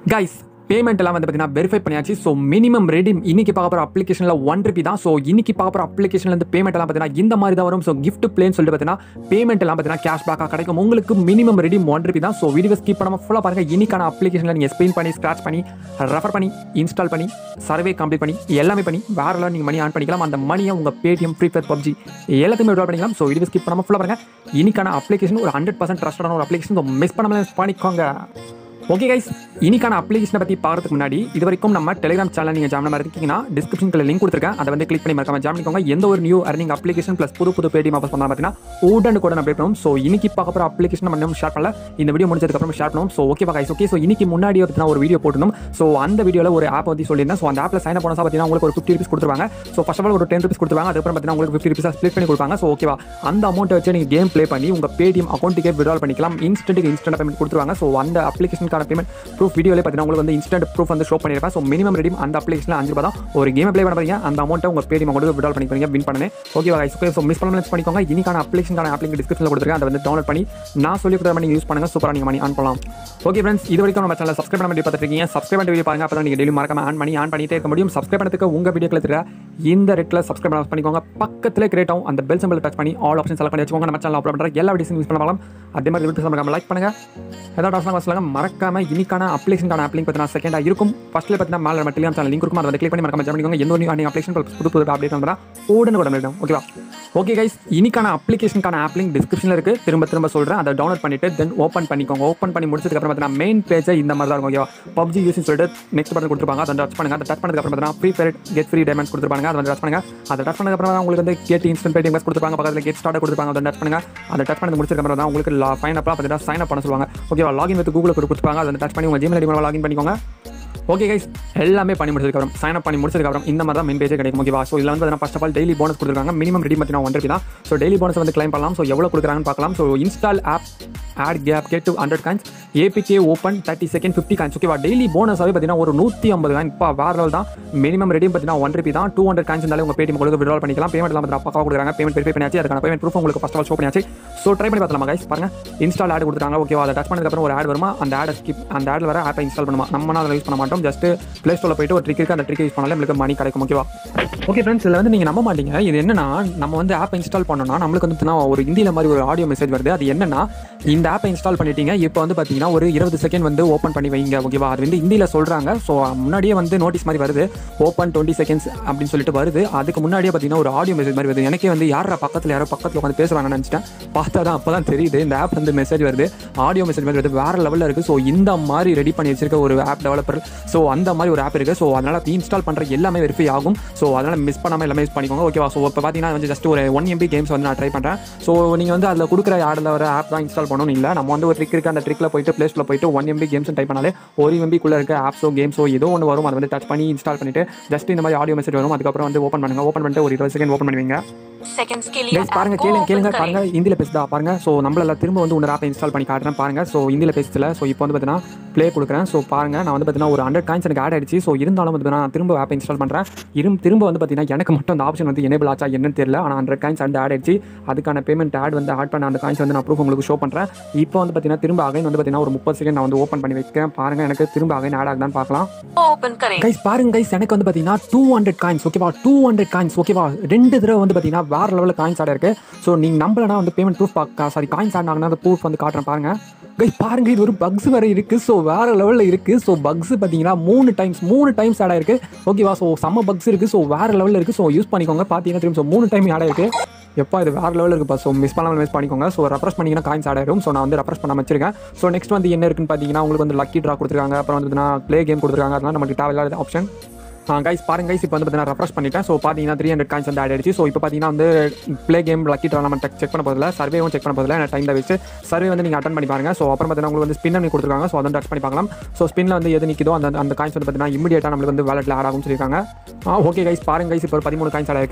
Guys payment எல்லாம் வந்து பார்த்தீங்கன்னா வெரிஃபை பண்ணியாச்சு ஸோ மினிமம் ரெடீம் இன்னைக்கு பார்க்க போகிற அப்ளிகேஷனில் ஒன் ருபி தான் ஸோ இன்னைக்கு பார்க்க போகிற அப்ளிகேஷன்ல இருந்து பேமெண்ட் எல்லாம் பார்த்தீங்கன்னா இந்த மாதிரி தான் வரும் ஸோ கிஃப்ட் பிளேன்னு சொல்லிட்டு பார்த்தீங்கன்னா பேமெண்ட் எல்லாம் பார்த்தீங்கன்னா கேஷ் பேக்காக கிடைக்கும் உங்களுக்கு மினிமம் ரெடீம் ஒன் ருபி தான் ஸோ வீடியோ ஸ்கிப் பண்ணாமல் ஃபுல்லாக பாருங்க இன்னைக்கான அப்ளிகேஷனில் நீங்கள் ஸ்பெயின் பண்ணி ஸ்க்ராச் பண்ணி ரெஃபர் பண்ணி இன்ஸ்டால் பண்ணி சர்வே கம்ப்ளீட் பண்ணி எல்லாமே பண்ணி வேற லெவல் நீங்கள் மணி ஆன் பண்ணிக்கலாம் அந்த மணியை உங்கள் பேடிஎம் ஃப்ரீ ஃபயர் பப்ஜி எல்லாத்தையுமே விட்ரா பண்ணிக்கலாம் ஸோ வீடியோ ஸ்கிப் பண்ணாமல் ஃபுல்லாக பாருங்க இன்னைக்கான அப்ளிகேஷன் ஒரு ஹண்ட்ரட் பர்சன்ட் ட்ரஸ்டான ஒரு அப்ளிகேஷன் மிஸ் பண்ணாமல் பண்ணிக்கோங்க ஓகே கைஸ் இன்னைக்கான அப்ளிகேஷனை பற்றி பார்க்கறதுக்கு முன்னாடி இது வரைக்கும் நம்ம டெலிகிராம் சேனல் நீங்கள் ஜாயின் மாதிரி இருக்கீங்கன்னா டிஸ்கிரிப்ஷனில் லிங்க் கொடுத்துருக்கேன் அதை வந்து கிளிக் பண்ணி மறக்காம ஜாயின் பண்ணிக்கோங்க எந்த ஒரு நியூ அர்னிங் அப்ளிகேஷன் ப்ளஸ் புது புது பேடிஎம் ஆஃபர்ஸ் பண்ணலாம் பார்த்தீங்கன்னா உடன் கூட அப்டேட் பண்ணுவோம் ஸோ இன்னைக்கு பார்க்க போகிற அப்ளிகேஷன் நம்ம இன்னும் ஷேர் பண்ணல இந்த வீடியோ முடிஞ்சதுக்கப்புறம் ஷேர் பண்ணுவோம் so okay guys okay so இன்னைக்கு முன்னாடி பார்த்தீங்கன்னா ஒரு வீடியோ போட்டணும் ஸோ அந்த வீடியோவில் ஒரு ஆப் பற்றி சொல்லியிருந்தேன் ஸோ அந்த ஆப்பில் சைன் அப் பண்ணா பார்த்தீங்கன்னா உங்களுக்கு ஒரு ஃபிஃப்டி ருபீஸ் கொடுத்துருவாங்க ஸோ ஃபர்ஸ்ட் ஆஃப் ஆல் ஒரு டென் ருபீஸ் கொடுத்துருவாங்க அதுக்கப்புறம் பார்த்தீங்கன்னா உங்களுக்கு ஃபிஃப்டி ருபீஸ் ஸ்ப்ளிட் பண்ணி கொடுப்பாங்க ஸோ ஓகேவா அந்த அமௌண்ட்டை வச்சு நீங்கள் கேம் ப்ளே பண்ணி உங்கள் பேடிஎம் அக்கௌண்ட்டுக்கே விட்ரால் பண்ணிக்கலாம் இன்ஸ்டன்ட்டுக்கு இன்ஸ்டன்ட் பேமெண்ட் கொடுத்துருவாங்க ஸோ அந்த அப்ளிகேஷனுக்கான பேமெண்ட் ப்ரூஃப் வீடியோவில் பார்த்தீங்கன்னா உங்களுக்கு வந்து இன்ஸ்டன்ட் ப்ரூஃப் வந்து ஷோ பண்ணியிருப்பேன் ஸோ மினிமம் ரெடி அந்த அப்ளிகேஷனில் அஞ்சு ரூபா தான் ஒரு கேம் ப்ளே பண்ண போறீங்க அந்த அமௌண்ட்டை உங்கள் பேடிஎம் அக்கௌண்ட்டுக்கு விட்ரால் பண்ணிக்கிறீங்க வின் பண்ணேன் ஓகேவா கைஸ் ஓகே ஸோ மிஸ் பண்ணலாம் பண்ணிக்கோங்க இன்னைக்கான அப்ளிகேஷனுக்கான அப்ளிகேஷன் டிஸ்கிரிப்ஷனில் கொடுத்துருக்கேன் அதை வந்து டவுன்லோட் பண்ணி நான் சொல்லி கொடுத்த நீங்கள் யூஸ் பண்ணுங்க சூப்பராக நீங்கள் மணி ஆன் பண்ணலாம் ஓகே ஃப்ரெண்ட்ஸ் இது வரைக்கும் நம்ம சேனல் சப்ஸ்கிரைப் பண்ண வேண்டிய பார்த்துட்டு இருக்கீங்க சப்ஸ்கிரைப் பண்ணி வீடியோ பாருங்க அப்போ தான் நீங்கள் டெய்லி மறக்காம ஆன் பண்ணி ஆன் பண்ணிட்டே இருக்க முடியும் சப்ஸ்கிரைப் பண்ணதுக்கு உங்கள் வீடியோக்கில் இருக்கிற இந்த ரெட்டில் சப்ஸ்கிரைப் பண்ண பண்ணிக்கோங்க பக்கத்தில் கிரியேட் ஆகும் அந்த பெல் சிம்பிள் டச் பண்ணி ஆல் ஆப்ஷன் செலக்ட் பண்ணி வச்சுக்கோங்க நம்ம சேனல் அப்லோட் பண்ணுற எல்லா வீடியோஸும் யூஸ் பண்ணலாம் அதே மாதிரி வீடியோஸ் நம்ம லைக் பண்ணுங்க ஏதாவது டாஸ்லாம் சொல்லுங்க மறக்காம இன்னைக்கான அப்ளிகேஷனுக்கான அப்ளிங் பார்த்தீங்கன்னா செகண்டாக இருக்கும் ஃபர்ஸ்ட்ல பார்த்தீங்கன்னா மேலே நம்ம டெலிகிராம் சேனல் லிங்க் இருக்கும் அதை வந்து கிளிக் பண்ணி மறக்காம ஜாயின் பண்ணிக்கோங்க எந்த ஒரு நியூ அப்ளிகேஷன் புது புது அப்டேட் வந்தால் உடனே கூட மேடம் ஓகேவா ஓகே கைஸ் இன்னைக்கான அப்ளிகேஷனுக்கான ஆப் லிங்க் டிஸ்கிரிப்ஷனில் இருக்குது திரும்ப திரும்ப சொல்கிறேன் அதை டவுன்லோட் பண்ணிட்டு தென் ஓப்பன் பண்ணிக்கோங்க ஓப்பன் பண்ணி முடிச்சதுக்கு அப்புறம் பார்த்தீங்கன்னா மெயின் பேஜை இந்த மாதிரி தான் இருக்கும் ஓகேவா பப்ஜி யூஸ் சொல்லிட்டு நெக்ஸ்ட் பட்டன் கொடுத்துருப்பாங்க அதை டச் பண்ணுங்க அதை டச் பண்ணதுக்கு அப்புறம் பார்த்தீங்கன்னா free fire get free diamonds கொடுத்துருப்பாங்க அதை வந்து டச் பண்ணுங்க அதை டச் பண்ணதுக்கு அப்புறம் உங்களுக்கு வந்து கேட் இன்ஸ்டன்ட் பேடிஎம் கொடுத்துருப்பாங்க பக்கத்தில் கெட் ஸ்டார்ட் கொடுத்துருப்பாங்க அதை டச் பண்ணுங்க அதை டச் பண்ணது முடிச்சதுக்கு அப்புறம் தான் உங்களுக்கு ஃபைன் அப்லாம் பார்த்தீங்கன்னா சைன் அப் பண்ண சொல்லுவாங்க ஓகேவா லாகின் வித் கூகுள் கொடுத்துருப்பாங்க அதை டச் பண்ணி உங்கள் ஜிமெயில் ஐடி மூலம் லாகின் பண்ணிக்கோங்க ஓகே கைஸ் எல்லாமே பண்ணி முடிச்சதுக்கப்புறம் சைன் அப் பண்ணி முடிச்சதுக்கப்புறம் இந்த மாதிரி தான் மெயின் பேஜே கிடைக்கும் ஓகேவா ஸோ இதில் வந்து பார்த்தீங்கன்னா first of all daily bonus கொடுத்துருக்காங்க மினிமம் ரெடி பார்த்தீங்கன்னா ஒன் தான் ஸோ டெய்லி போனஸ் வந்து கிளைம் பண்ணலாம் ஸோ எவ்வளோ கொடுக்குறாங்கன்னு பார்க்கலாம் so install app add cap get two hundred coins APK open thirty second fifty coins ஓகேவா டெய்லி போனஸாகவே பார்த்தீங்கன்னா ஒரு நூற்றி ஐம்பது காயின் இப்போ வேறு லெவல் தான் மினிமம் ரெடி பார்த்தீங்கன்னா ஒன் ருபி தான் டூ ஹண்ட்ரட் காயின்ஸ் இருந்தாலும் உங்கள் பேடிஎம் உங்களுக்கு விட்ரால் பண்ணிக்கலாம் பேமெண்ட் எல்லாம் பார்த்தீங்கன்னா பக்காவாக கொடுக்குறாங்க பேமெண்ட் வெரிஃபை பண்ணியாச்சு அதுக்கான பேமெண்ட் ப்ரூஃப் உங்களுக்கு ஃபஸ்ட் ஆஃப் ஷோ பண்ணியாச்சு ஸோ ட்ரை பண்ணி பார்த்தலாம் கைஸ் பாருங்க இன்ஸ்டால் ஆட் கொடுத்துருக்காங்க ஓகேவா அதை டச் பண்ணதுக்கப்புறம் ஒரு ஆட் வருமா அந்த ஆட் ஸ்கிப் அந்த ஆடில் வர ஆப்பை இன்ஸ்டால் பண்ணுமா நம்ம அதில் யூஸ் பண்ண மாட்டோம் ஜஸ்ட் ப்ளே ஸ்டோரில் போயிட்டு ஒரு ட்ரிக் இருக்குது அந்த ட்ரிக் யூஸ் பண்ணாலே உங்களுக்கு மணி கிடைக்கும் ஓகேவா ஓகே ஃப்ரெண்ட்ஸ் இதில் வந்து நீங்கள் நம்ப மாட்டீங்க இது என்னன்னா நம்ம வந்து ஆப் இன்ஸ்டால் பண்ணோம்னா நம்மளுக்கு வந்து பார்த்தீங்கன்னா ஒரு இந்தியில் மாதிரி ஒரு ஆடியோ மெசேஜ் வருது அது என்னன்னா இந்த ஆப்பை இன்ஸ்டால் பண்ணிட்டீங்க இப்போ வந்து பார்த்தீங்கன்னா ஒரு இருபது செகண்ட் வந்து ஓப்பன் பண்ணி வைங்க ஓகேவா அது வந்து இந்தியில் சொல்கிறாங்க ஸோ முன்னாடியே வந்து நோட்டீஸ் மாதிரி வருது ஓப்பன் டுவெண்ட்டி செகண்ட்ஸ் அப்படின்னு சொல்லிட்டு வருது அதுக்கு முன்னாடியே பார்த்தீங்கன்னா ஒரு ஆடியோ மெசேஜ் மாதிரி வருது எனக்கே வந்து யாரா பக்கத்தில் யாரோ பக்கத்தில் உட்காந்து பேசுகிறாங்கன்னு நினச்சிட்டேன் பார்த்தா தான் அப்போ தான் தெரியுது இந்த ஆப் வந்து மெசேஜ் வருது ஆடியோ மெசேஜ் மாதிரி வருது வேறு லெவலில் இருக்குது ஸோ இந்த மாதிரி ரெடி பண்ணி வச்சிருக்க ஒரு ஆப் டெவலப்பர் ஸோ அந்த மாதிரி ஒரு ஆப் இருக்குது ஸோ அதனால் இன்ஸ்டால் பண்ணுற எல்லாமே வெரிஃபை ஆகும் ஸோ அதனால் மிஸ் பண்ணாமல் எல்லாமே யூஸ் பண்ணிக்கோங்க ஓகேவா ஸோ இப்போ பார்த்தீங்கன்னா வந்து ஜஸ்ட் ஒரு ஒன் எம்பி கேம்ஸ் வந்து நான் ட்ரை பண்ணுறேன் ஸோ நீங்கள் வந்து அதில் கொடுக்குற ஆடில் வர ஆப் தான் இன்ஸ்டால் பண்ணணும் இல்லை நம்ம வந்து ஒரு ட்ரிக் இருக்குது அந்த ட்ரிக்கில் போயிட்டு ப்ளே ஸ்டோரில் போயிட்டு ஒன் எம்பி கேம்ஸ் டைப் பண்ணாலே ஒரு எம்பிக்குள்ளே இருக்க ஆப்ஸோ கேம்ஸோ ஏதோ ஒன்று வரும் அதை வந்து டச் பண்ணி இன்ஸ்டால் பண்ணிட்டு ஜஸ்ட் இந்த மாதிரி ஆடியோ மெசேஜ் வரும் அதுக்கப்புறம் வந்து ஓப்பன் பண்ணுங்க ஓப்பன் பண்ணிட்டு ஒரு இருபது செகண்ட் ஓப்பன் பண்ணுவீங்க सेकंड्स के लिए கைஸ் பாருங்க ऐप को கேளுங்க open கேளுங்க करें। பாருங்க இந்தியில பேசுதா பாருங்க ஸோ நம்மள திரும்ப வந்து ஒரு ஆப்பை இன்ஸ்டால் பண்ணி காட்டுறேன் பாருங்க ஸோ இந்தியில பேசுல ஸோ இப்போ வந்து பார்த்தீங்கன்னா ப்ளே கொடுக்குறேன் ஸோ பாருங்க நான் வந்து பார்த்தீங்கன்னா ஒரு ஹண்ட்ரட் காயின்ஸ் எனக்கு ஆட் ஆயிடுச்சு ஸோ இருந்தாலும் வந்து பார்த்தீங்கன்னா நான் திரும்ப ஆப் இன்ஸ்டால் பண்ணுறேன் இரும் திரும்ப வந்து பார்த்தீங்கன்னா எனக்கு மட்டும் அந்த ஆப்ஷன் வந்து எனேபிள் ஆச்சா என்னன்னு தெரியல ஆனால் ஹண்ட்ரட் காயின்ஸ் வந்து ஆட் ஆயிடுச்சு அதுக்கான பேமெண்ட் ஆட் வந்து ஆட் பண்ண அந்த காயின்ஸ் வந்து நான் ப்ரூஃப் உங்களுக்கு ஷோ பண்ணுறேன் இப்போ வந்து பார்த்தீங்கன்னா திரும்ப அகைன் வந்து பார்த்தீங்கன்னா ஒரு முப்பது செகண்ட் நான் வந்து ஓப்பன் பண்ணி வைக்கிறேன் பாருங்க எனக்கு திரும்ப அகைன் ஆட் ஆகுதான்னு பார்க்கலாம் ओपन करें கைஸ் பாருங்க கைஸ் எனக்கு வந்து பார்த்தீங்கன்னா டூ ஹண்ட்ரட் காயின்ஸ் ஓகேவா டூ ஹண்ட்ரட் காயின்ஸ் ஓகேவா ரெண்டு தடவை வந்து பார்த்தீங்கன்னா வேற லெவலில் காயின்ஸ் ஆட இருக்கு ஸோ நீங்கள் நம்பலனா வந்து பேமெண்ட் ப்ரூஃப் பார்க்க சாரி காயின்ஸ் ஆட் ஆகுனா அந்த ப்ரூஃப் வந்து காட்டுறேன் பாருங்க கைஸ் பாருங்க இது ஒரு பக்ஸ் வேற இருக்கு ஸோ வேற லெவலில் இருக்கு ஸோ பக்ஸ் பார்த்தீங்கன்னா மூணு டைம்ஸ் மூணு டைம்ஸ் ஆட் ஆயிருக்கு ஓகேவா ஸோ செம்ம பக்ஸ் இருக்கு ஸோ வேற லெவலில் இருக்கு ஸோ யூஸ் பண்ணிக்கோங்க பார்த்தீங்கன்னா திரும்ப ஸோ மூணு டைம் ஆட் ஆயிருக்கு எப்பா இது வேற லெவலில் இருக்குப்பா ஸோ மிஸ் பண்ணாமல் மிஸ் பண்ணிக்கோங்க ஸோ ரெஃப்ரெஷ் பண்ணிங்கன்னா காயின்ஸ் ஆட் ஆயிரும் ஸோ நான் வந்து ரெஃப்ரெஷ் பண்ண வச்சிருக்கேன் ஸோ நெக்ஸ்ட் வந்து என்ன இருக்குன்னு பார்த்தீங்கன்னா உங்களுக்கு வந்து லக்கி ட்ரா கொடுத்துருக்காங்க அப்புறம் வந்து பார்த்தீங்கன்னா ப்ளே கேம் கொடுத்துருக்காங்க அதெல்லாம் நமக்கு தேவையில்லாத ஆப்ஷன் கைஸ் பாருங்க கைஸ் இப்போ வந்து பார்த்தீங்கன்னா ரெஃப்ரெஷ் பண்ணிட்டேன் ஸோ பார்த்தீங்கன்னா த்ரீ ஹண்ட்ரட் காயின்ஸ் வந்து ஆட் ஆயிடுச்சு ஸோ இப்போ பார்த்தீங்கன்னா வந்து ப்ளே கேம் லக்கி ட்ரா நம்ம செக் பண்ண போதில்ல சர்வேவும் செக் பண்ண போதில்ல டைம் தான் வச்சு சர்வே வந்து நீங்கள் அட்டன் பண்ணி பாருங்க ஸோ அப்புறம் பார்த்தீங்கன்னா உங்களுக்கு வந்து ஸ்பின் பண்ணி கொடுத்துருக்காங்க ஸோ அதை டச் பண்ணி பார்க்கலாம் ஸோ ஸ்பின்ல வந்து எது நிற்கிதோ அந்த அந்த காயின்ஸ் வந்து பார்த்தீங்கன்னா இமீடியட்டாக நம்மளுக்கு வந்து வேலெட்டில் ஆட் ஆகும் சொல்லியிருக்காங்க ஓகே கைஸ் பாருங்க கைஸ் இப்போ ஒரு பதிமூணு காயின்ஸ் ஆட் ஆயிருக்கு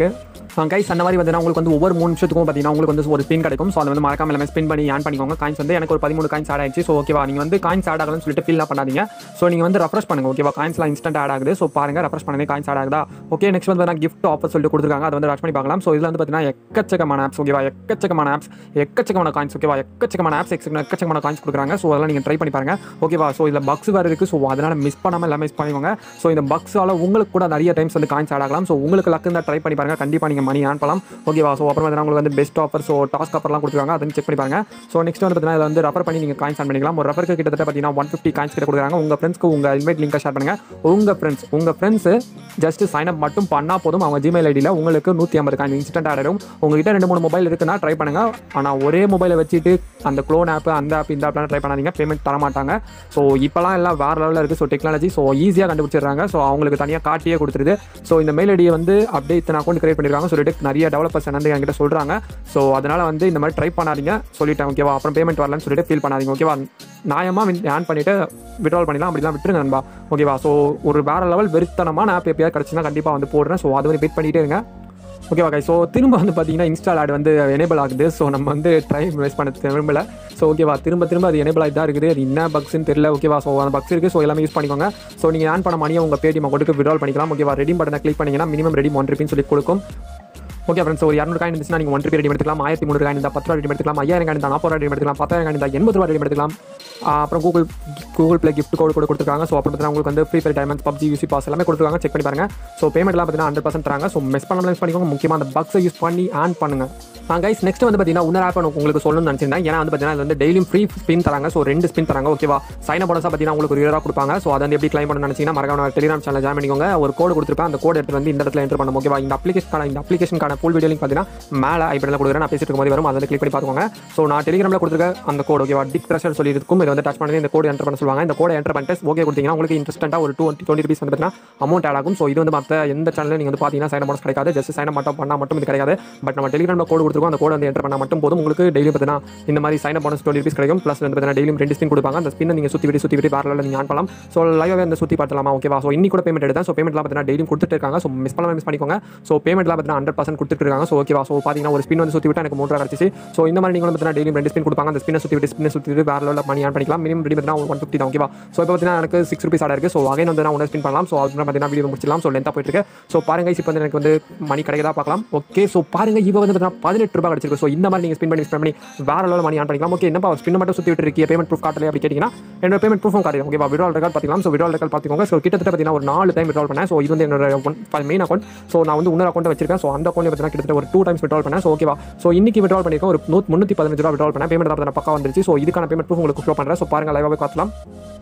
கைஸ் அந்த மாதிரி வந்து உங்களுக்கு வந்து ஒவ்வொரு மூணு நிமிஷத்துக்கும் பார்த்தீங்கன்னா உங்களுக்கு வந்து ஒரு ஸ்பின் கிடைக்கும் ஸோ அதை வந்து மறக்காம எல்லாமே ஸ்பின் பண்ணி ஆன் பண்ணிக்கோங்க காயின்ஸ் வந்து எனக்கு ஒரு பதிமூணு காயின்ஸ் ஆட் ஆயிடுச்சு ஸோ ஓகேவா நீங்கள் வந்து காயின்ஸ் ஆட் ஆகலன்னு சொல்லிட்டு ஃபீல் பண்ணாதீங்க ஸோ நீங்கள் வந்து ரெஃப்ரெஷ் பண்ணுங்க ஓகேவா காயின்ஸ்லாம் இன்ஸ்டன்ட் ஆட் ஆகுது ஸோ பாருங்க ரெஃப்ரெஷ் பண்ணவே காயின்ஸ் ஆட் ஆகுதா ஓகே நெக்ஸ்ட் வந்து நான் கிஃப்ட் ஆஃபர் சொல்லிட்டு கொடுத்துருக்காங்க அதை வந்து ரஷ் பண்ணி பார்க்கலாம் ஸோ இதில் வந்து பார்த்தீங்கன்னா எக்கச்சக்கமான ஆப்ஸ் ஓகேவா எக்கச்சக்கமான ஆப்ஸ் எக்கச்சக்கமான காயின்ஸ் ஓகேவா எக்கச்சக்கமான ஆப்ஸ் எக்கச்சக்கமான காயின்ஸ் கொடுக்குறாங்க ஸோ அதெல்லாம் நீங்கள் ட்ரை பண்ணி பாருங்க ஓகேவா ஸோ இதில் பக்ஸ் வேறு இருக்குது ஸோ அதனால் மிஸ் பண்ணாமல் எல்லாமே மிஸ் பண்ணிக்கோங்க ஸோ இந்த பக்ஸால் உங்களுக்கு கூட நிறைய டைம்ஸ் வந்து காயின்ஸ் ஆட் ஆகலாம் ஸோ உங்களுக்கு லக்கு இருந்தால் ட்ரை பண்ணி பாருங்க கண்டிப்பாக நீங்கள் மணி ஆன் பண்ணலாம் ஓகேவா ஸோ அப்புறம் வந்து உங்களுக்கு வந்து பெஸ்ட் ஆஃபர் ஸோ டாஸ்க் ஆஃபர்லாம் கொடுத்துருக்காங்க அதை செக் பண்ணி பாருங்க ஸோ நெக்ஸ்ட் வந்து பார்த்தீங்கன்னா இதில் வந்து ரெஃபர் பண்ணி நீங்கள் காயின்ஸ் ஆன் பண்ணிக்கலாம் ஒரு ரெஃபருக்கு கிட்டத்தட்ட பார்த்தீங்கன்னா ஒன் ஃபிஃப்டி காயின்ஸ் கிட்ட கொடுக்குறாங்க உங்கள் ஃப்ரெண்ட்ஸ்க்கு உங்கள் இன்வைட் லிங்கை ஷேர் பண்ணுங்க உங்கள் ஃப்ரெண்ட்ஸ் உங்கள் ஃப்ரெண்ட்ஸ் ஜஸ்ட் சைன் அப் மட்டும் பண்ணால் போதும் அவங்க ஜிமெயில் ஐடியில் உங்களுக்கு நூற்றி ஐம்பது காயின் இன்ஸ்டன்ட் ஆகிடும் உங்ககிட்ட ரெண்டு மூணு மொபைல் இருக்குன்னா ட்ரை பண்ணுங்க ஆனால் ஒரே மொபைலை வச்சுட்டு அந்த க்ளோன் ஆப் அந்த ஆப் இந்த ஆப்லாம் ட்ரை பண்ணாதீங்க பேமெண்ட் தர மாட்டாங்க ஸோ இப்போலாம் எல்லாம் வேறு லெவலில் இருக்குது ஸோ டெக்னாலஜி ஸோ ஈஸியாக கண்டுபிடிச்சிடுறாங்க ஸோ அவங்களுக்கு தனியாக காட்டியே கொடுத்துருது ஸோ இந்த மெயில் ஐடியை வந்து அப்படியே இத்தனை அக்கௌண்ட் கிரியேட் பண்ணிருக்காங்க சொல்லிட்டு நிறைய டெவலப்பர்ஸ் வந்து என்கிட்ட சொல்கிறாங்க ஸோ அதனால் வந்து இந்த மாதிரி ட்ரை பண்ணாதீங்க சொல்லிட்டேன் ஓகேவா அப்புறம் பேமெண்ட் வரலன்னு சொல்லிட்டு ஃபீல் பண்ணாதீங்க ஓகேவா நியாயமாக ஆன் பண்ணிவிட்டு விட்ரால் பண்ணிடலாம் அப்படிலாம் விட்டுருங்க நண்பா ஓகேவா ஸோ ஒரு வேறு லெவல் வெறித்தனமான ஆப் எப்பயாவது கிடச்சுன்னா கண்டிப்பாக வந்து போடுறேன் ஸோ அது வந்து வெயிட் பண்ணிகிட்டே இருங்க ஓகேவா கை ஸோ திரும்ப வந்து பார்த்தீங்கன்னா இன்ஸ்டால் ஆட் வந்து எனேபிள் ஆகுது ஸோ நம்ம வந்து டைம் வேஸ்ட் பண்ண விரும்பல ஸோ ஓகேவா திரும்ப திரும்ப அது எனேபிள் ஆகி தான் இருக்குது அது என்ன பக்ஸ்னு தெரியல ஓகேவா ஸோ அந்த பக்ஸ் இருக்குது ஸோ எல்லாமே யூஸ் பண்ணிக்கோங்க ஸோ நீங்கள் ஆன் பண்ண மணியை உங்கள் பேடிஎம் அக்கௌண்ட்டுக்கு விட்ரால் பண்ணிக்கலாம் ஓகேவா ரெடி பட்டனை கிளிக் பண்ணிங்கன்னா மினிமம் ரெடி ஒன் ருபின்னு சொல்லி கொடுக்கும் ஓகே ஃப்ரெண்ட்ஸ் ஒரு இரநூறு காயின் இருந்துச்சுன்னா நீங்கள் ஒன் ருபி ரெடி எடுத்துக்கலாம் ஆயிரத்தி முந்நூறு காயின் இருந்தால் பத்து ரூபா ரெடி எடுத்துக்கலாம் ஐயாயிரம் காயின் இருந்தால் நாற்பது ரூபா ரெடி எடுத்துக்கலாம் பத்தாயிரம் காயின் இருந்தால் எண்பது ரூபா ரெடி எடுத்துக்கலாம் ஆஹ் அப்புறம் Google Google Play gift code கூட கொடுத்துருக்காங்க ஸோ அப்புறம் பார்த்தீங்கன்னா உங்களுக்கு வந்து free fire diamonds PUBG UC pass எல்லாமே கொடுத்துருக்காங்க செக் பண்ணி பாருங்க ஸோ பேமெண்ட்லாம் பார்த்தீங்கன்னா ஹண்ட்ரட் பர்சன்ட் தராங்க ஸோ மிஸ் பண்ணாமல் மிஸ் பண்ணிக்கோங்க முக்கியமாக அந்த பக்ஸை யூஸ் பண்ணி ஆன் பண்ணுங்க கைஸ் நெக்ஸ்ட் வந்து பார்த்தீங்கன்னா இன்னொரு ஆப் உங்களுக்கு சொல்லணும்னு நினச்சிருந்தேன் ஏன்னா வந்து பார்த்தீங்கன்னா இது வந்து டெய்லியும் ஃப்ரீ ஸ்பின் தராங்க ஸோ ரெண்டு ஸ்பின் தராங்க ஓகேவா சைன் போனஸாக பார்த்தீங்கன்னா உங்களுக்கு ஒரு இருபது கொடுப்பாங்க ஸோ அதை வந்து எப்படி கிளைம் பண்ணணும்னு நினச்சிங்கன்னா மறக்காம டெலிகிராம் சேனல் ஜாயின் பண்ணிக்கோங்க ஒரு கோடு கொடுத்துருப்பேன் அந்த கோடு எடுத்து வந்து இந்த இடத்துல என்டர் பண்ணணும் ஓகேவா இந்த அப்ளிகேஷன் இந்த அப்ளிகேஷனுக்கான ஃபுல் வீடியோ லிங்க் பார்த்தீங்கன்னா மேலே ஐபடியில் கொடுக்குறேன் நான் பேசிட்டு இருக்கும்போது வரும் அதை வந்து கிளிக் பண்ணி பார்த்துக்கோங்க ஸோ நான் டெலிகிராமில் கொடுத்துருக்க அந்த கோடு ஓகேவா டிக் ட்ரெஷர் சொல்லி இருக்கும் இதை வந்து டச் பண்ணி இந்த கோடு என்டர் பண்ண சொல்லுவாங்க இந்த கோடை என்டர் பண்ணிட்டு ஓகே கொடுத்தீங்கன்னா உங்களுக்கு இன்ட்ரெஸ்ட்டாக ஒரு டூ டுவெண்ட்டி ருபீஸ் வந்து பார்த்தீங்கன்னா அமௌண்ட் ஆட் ஆகும் ஸோ இது வந்து மற்ற எந்த சேனலில் நீங்கள் வந்து பார்த்தீங்கன்னா சைன் போனஸ் கிடைக்காது ஜஸ்ட் சைன் மட்டும் பண்ணால் மட்டும் இது கிடைக்காது பட் நம்ம டெலிகிராமில் கோடு கொடுத்துருக்கோம் அந்த கோடு வந்து என்டர் பண்ணால் மட்டும் போதும் உங்களுக்கு டெய்லி பார்த்தீங்கன்னா இந்த மாதிரி சைன் போனஸ் டுவெண்ட்டி ருபீஸ் கிடைக்கும் ப்ளஸ் வந்து பார்த்தீங்கன்னா டெய்லியும் ரெண்டு ஸ்பின் கொடுப்பாங்க அந்த ஸ்பின் நீங்கள் சுற்றி விட்டு சுற்றி விட்டு வேறு நீங்கள் ஆன் பண்ணலாம் ஸோ லைவாகவே அந்த சுற்றி பார்த்தலாமா ஓகேவா ஸோ இன்னி கூட பேமெண்ட் எடுத்தேன் ஸோ பேமெண்ட்லாம் பார்த்தீங்கன்னா டெய்லியும் கொடுத்துட்டு இருக்காங்க ஸோ மிஸ் பண்ணாமல் மிஸ் பண்ணிக்கோங்க ஸோ பேமெண்ட்லாம் பார்த்தீங்கன்னா ஹண்ட்ரட் பர்சன்ட் கொடுத்துட்டு இருக்காங்க ஸோ ஓகேவா ஸோ பார்த்தீங்கன்னா ஒரு ஸ்பின் வந்து சுற்றி விட்டு எனக்கு மூணு ரூபா கிடச்சிச்சு ஸோ இந்த மாதிரி நீங்களும் பார்த்தீங்கன்னா டெய்லியும் ரெண்டு ஸ்பின் கொடுப்பாங்க அந்த ஸ்பின்னை சுற்றி விட்டு ஸ்பின்னை சுற்றி விட்டு வேறு லெவலில் மணி ஆன் பண்ணிக்கலாம் மினிமம் ரெடி பார்த்தீங்கன்னா ஒன் ஃபிஃப்டி தான் ஓகேவா ஸோ இப்போ பார்த்தீங்கன்னா எனக்கு சிக்ஸ் ருபீஸ் ஆட இருக்குது ஸோ அகைன் வந்து நான் ஒன்று ஸ்பின் பண்ணலாம் ஸோ அது பார்த்தீங்கன்னா வீடியோ முடிச்சிடலாம் ஸோ லென்த்தாக போயிட்டு இருக்கு ஸோ பாருங்க இப்போ வந்து எனக்கு வந்து மணி கிடைக்கதா பார்க்கலாம் ஓகே ஸோ பாருங்க இப்போ வந்து பார்த்தீங்கன்னா பதினெட்டு ரூபாய் கிடச்சிருக்கு ஸோ இந்த மாதிரி நீங்கள் ஸ்பின் பண்ணி ஸ்பின் பண்ணி வேற லெவலில் மணி ஆன் பண்ணிக்கலாம் ஓகே என்னப்பா ஸ்பின் மட்டும் சுற்றி விட்டு இருக்கீங்க பேமெண்ட் ப்ரூஃப் காட்டல அப்படி கேட்டிங்கன்னா என்னோட பேமெண்ட் ப்ரூஃபும் காட்டுது ஓகேவா விட்ரால் ரெக்கார்ட் பார்த்துக்கலாம் ஸோ விட்ரால் ரெக்கார்ட் பார்த்துக்கோங்க ஸோ கிட்டத்தட்ட பார்த்தீங்கன்னா ஒரு நாலு டைம் விட்ரால் பண்ணேன் ஸோ இது வந்து என்னோட ஒன் மெயின் அக்கௌண்ட் ஸோ நான் வந்து இன்னொரு அக்கௌண்ட் வச்சிருக்கேன் ஸோ அந்த அக்கௌண்ட் பார்த்தீங்கன்னா கிட்டத்தட்ட ஒரு டூ டைம்ஸ் விட்ரால் பண்ணேன் ஸோ ஓகேவா ஸோ இன்னைக்கு விட்ரால் பண்ணியிருக்கேன் ஒரு நூ முந்நூற்றி பதினஞ்சு ரூபா விட்ரால் பண்ணேன் பேமெண்ட் பார்த்தீங்கன்னா பக்கா வந்துருச்சு ஸோ இதுக்கான பேமெண்ட் ப்ரூஃப் உங்களுக்கு ஷோ பண்ணுறேன் ஸோ பாருங்க லைவாகவே பார்த்துலாம்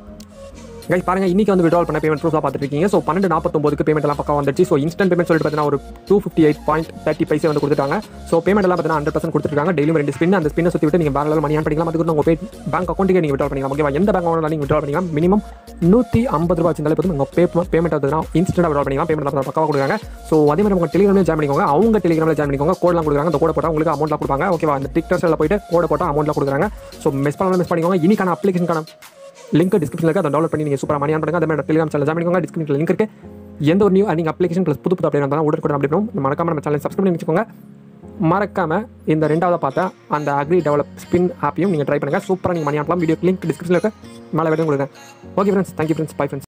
கைஸ் பாருங்க இன்னைக்கு வந்து விட்ரால் பண்ண பேமெண்ட் ப்ரூஃபாக பார்த்துட்டு இருக்கீங்க ஸோ பன்னெண்டு நாற்பத்தொம்பதுக்கு பேமெண்ட் எல்லாம் பக்கம் வந்துச்சு ஸோ இன்ஸ்டன்ட் பேமெண்ட் சொல்லிட்டு பார்த்தீங்கன்னா ஒரு two fifty eight point thirty paise வந்து கொடுத்துட்டாங்க ஸோ பேமெண்ட் எல்லாம் பார்த்தீங்கன்னா ஹண்ட்ரட் பர்சன்ட் கொடுத்துருக்காங்க டெய்லியும் ரெண்டு ஸ்பின் அந்த ஸ்பின்னை சுற்றி விட்டு நீங்கள் பேங்க் மணி ஆன் பண்ணிக்கலாம் அதுக்கு உங்கள் பே பேங்க் அக்கௌண்ட்டுக்கு நீங்கள் விட்ரால் பண்ணிக்கலாம் ஓகேவா எந்த பேங்க் அக்கௌண்ட் நீங்கள் விட்ரால் பண்ணிக்கலாம் மினிமம் நூற்றி ஐம்பது ரூபா வச்சிருந்தாலே போதும் உங்கள் பே பேமெண்ட் வந்து இன்ஸ்டன்ட் விட்ரால் பண்ணிக்கலாம் பேமெண்ட் பக்கவாக கொடுக்குறாங்க ஸோ அதே மாதிரி உங்கள் டெலிகிராமில் ஜாயின் பண்ணிக்கோங்க அவங்க டெலிகிராமில் ஜாயின் பண்ணிக்கோங்க கோடெலாம் கொடுக்குறாங்க அந்த கோட போட்டால் உங்களுக்கு அமௌண்ட்லாம் கொடுப்பாங்க ஓகேவா அந்த டிக்டர்ஸில் போயிட்டு கோட போட்டால் அமௌண்ட்லாம் கொடுக்குறாங்க ஸோ மிஸ் பண்ணாமல் மிஸ் பண்ணிக்கோங்க இன்னைக்கான அப்ளிகேஷனுக்கான லிங்க் டிஸ்கிரிப்ஷனில் இருக்குது அதை டவுன்லோட் பண்ணி நீங்கள் சூப்பராக மணி ஆன் பண்ணுங்க அதே மாதிரி டெலிகிராம் சேனல் ஜாயின் பண்ணிக்கோங்க டிஸ்கிரிப்ஷனில் லிங்க் இருக்கு எந்த ஒரு நியூ நீங்கள் அப்ளிகேஷன் ப்ளஸ் புது புது அப்டேட் வந்தாலும் உடனுக்குடன் அப்படி பண்ணணும் மறக்காம நம்ம சேனல் சப்ஸ்கிரைப் பண்ணி வச்சுக்கோங்க மறக்காம இந்த ரெண்டாவது பார்த்தா அந்த அக்ரி டெவலப் ஸ்பின் ஆப்பையும் நீங்கள் ட்ரை பண்ணுங்கள் சூப்பராக நீங்கள் மணி ஆன்லாம் வீடியோ லிங்க் டிஸ்கிரிப்ஷனில் இருக்க மேலே விட கொடுங்க okay friends thank you friends bye friends